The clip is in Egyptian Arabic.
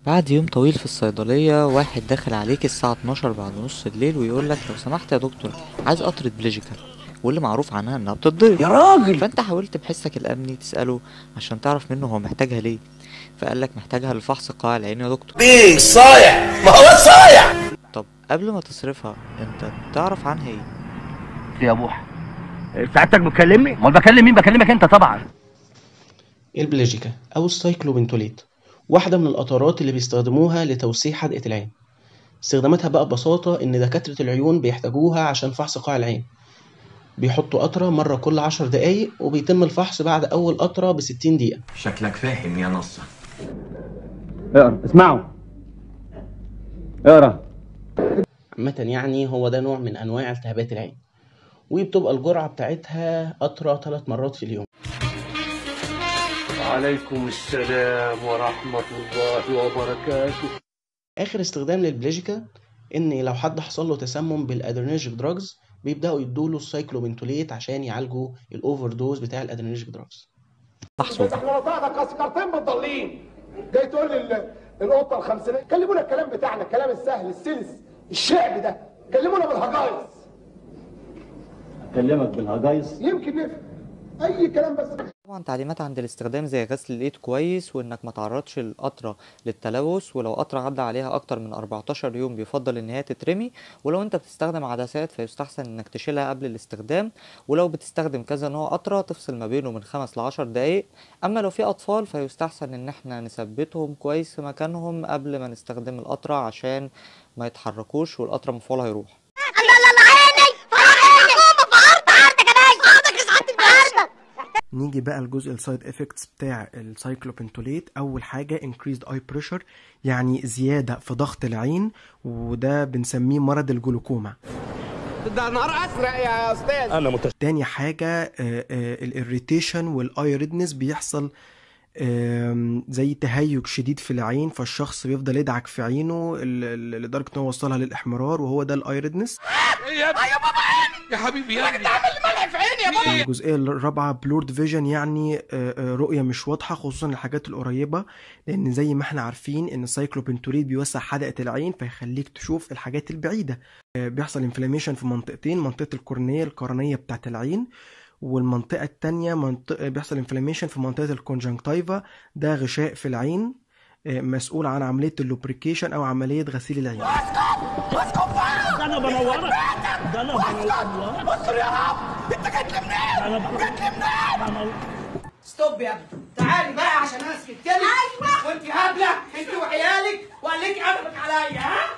بعد يوم طويل في الصيدلية واحد داخل عليك الساعة 12 بعد نص الليل ويقولك لو سمحت يا دكتور عايز قطرة بليجيكال واللي معروف عنها انها بتتضرب يا راجل فانت حاولت بحسك الامني تسأله عشان تعرف منه هو محتاجها ليه فقالك محتاجها لفحص قاع العين يا دكتور بيه صايع ما هو صايع طب قبل ما تصرفها انت تعرف عنها ايه يا بوح سعادتك بتكلمني؟ امال بكلم مين؟ بكلمك انت طبعا البليجيكا أو السايكلوبنتوليت واحدة من القطرات اللي بيستخدموها لتوسيع حدقة العين استخداماتها بقى ببساطة إن دكاترة العيون بيحتاجوها عشان فحص قاع العين بيحطوا قطرة مرة كل عشر دقايق وبيتم الفحص بعد أول قطرة بستين دقيقة شكلك فاهم يا نصة اقرا اسمعوا اقرا عامة يعني هو ده نوع من أنواع التهابات العين وبتبقى الجرعة بتاعتها قطرة ثلاث مرات في اليوم وعليكم السلام ورحمة الله وبركاته آخر استخدام للبليجيكا إن لو حد حصل له تسمم بالأدرينرجيك دراجز بيبدأوا يدوله السايكلوبنتوليت عشان يعالجوا الأوفر دوز بتاع الأدرينرجيك دراجز محسوب احنا وضعنا كسكرتين متضلين جاي تقول لي ال- القطه الخمسينيه كلمونا الكلام بتاعنا الكلام السهل السلس الشعبي ده كلمونا بالهجايز اكلمك بالهجايز يمكن نفهم اي كلام بس طبعا تعليمات عند الاستخدام زي غسل الايد كويس وانك ما تعرضش القطره للتلوث ولو قطره عدى عليها اكتر من 14 يوم بيفضل ان هي تترمي ولو انت بتستخدم عدسات فيستحسن انك تشيلها قبل الاستخدام ولو بتستخدم كذا نوع قطره تفصل ما بينه من 5 ل 10 دقائق اما لو في اطفال فيستحسن ان احنا نثبتهم كويس في مكانهم قبل ما نستخدم القطره عشان ما يتحركوش والقطره مفعولها يروح نيجي بقى لجزء السايد افكتس بتاع السايكلوبنتوليت اول حاجه increased eye pressure يعني زياده في ضغط العين وده بنسميه مرض الجلوكوما ده نهار ازرق يا استاذ تاني حاجه الاريتيشن والاي ريدنس بيحصل آم، زي تهيج شديد في العين فالشخص بيفضل يدعك في عينه ال- ال- لدرجه ان هو وصلها للاحمرار وهو ده الاي ريدنس يا حبيبي يا ابني الجزئية الرابعة بلورد فيجن يعني آه، آه، رؤية مش واضحة خصوصا الحاجات القريبة لأن زي ما احنا عارفين إن السايكلوبنتوليت بيوسع حدقة العين فيخليك تشوف الحاجات البعيدة آه، بيحصل انفلاميشن في منطقتين منطقة الكورنية القرنية بتاعت العين والمنطقة التانية منطقة بيحصل انفلاميشن في منطقة الكونجنكتيفا ده غشاء في العين آه، مسؤول عن عملية اللوبريكيشن أو عملية غسيل العين ستوب يا ابني تعالي بقى عشان انا سكت لك ايوه وانت هبله انت وعيالك وقال لك ادبك عليا ها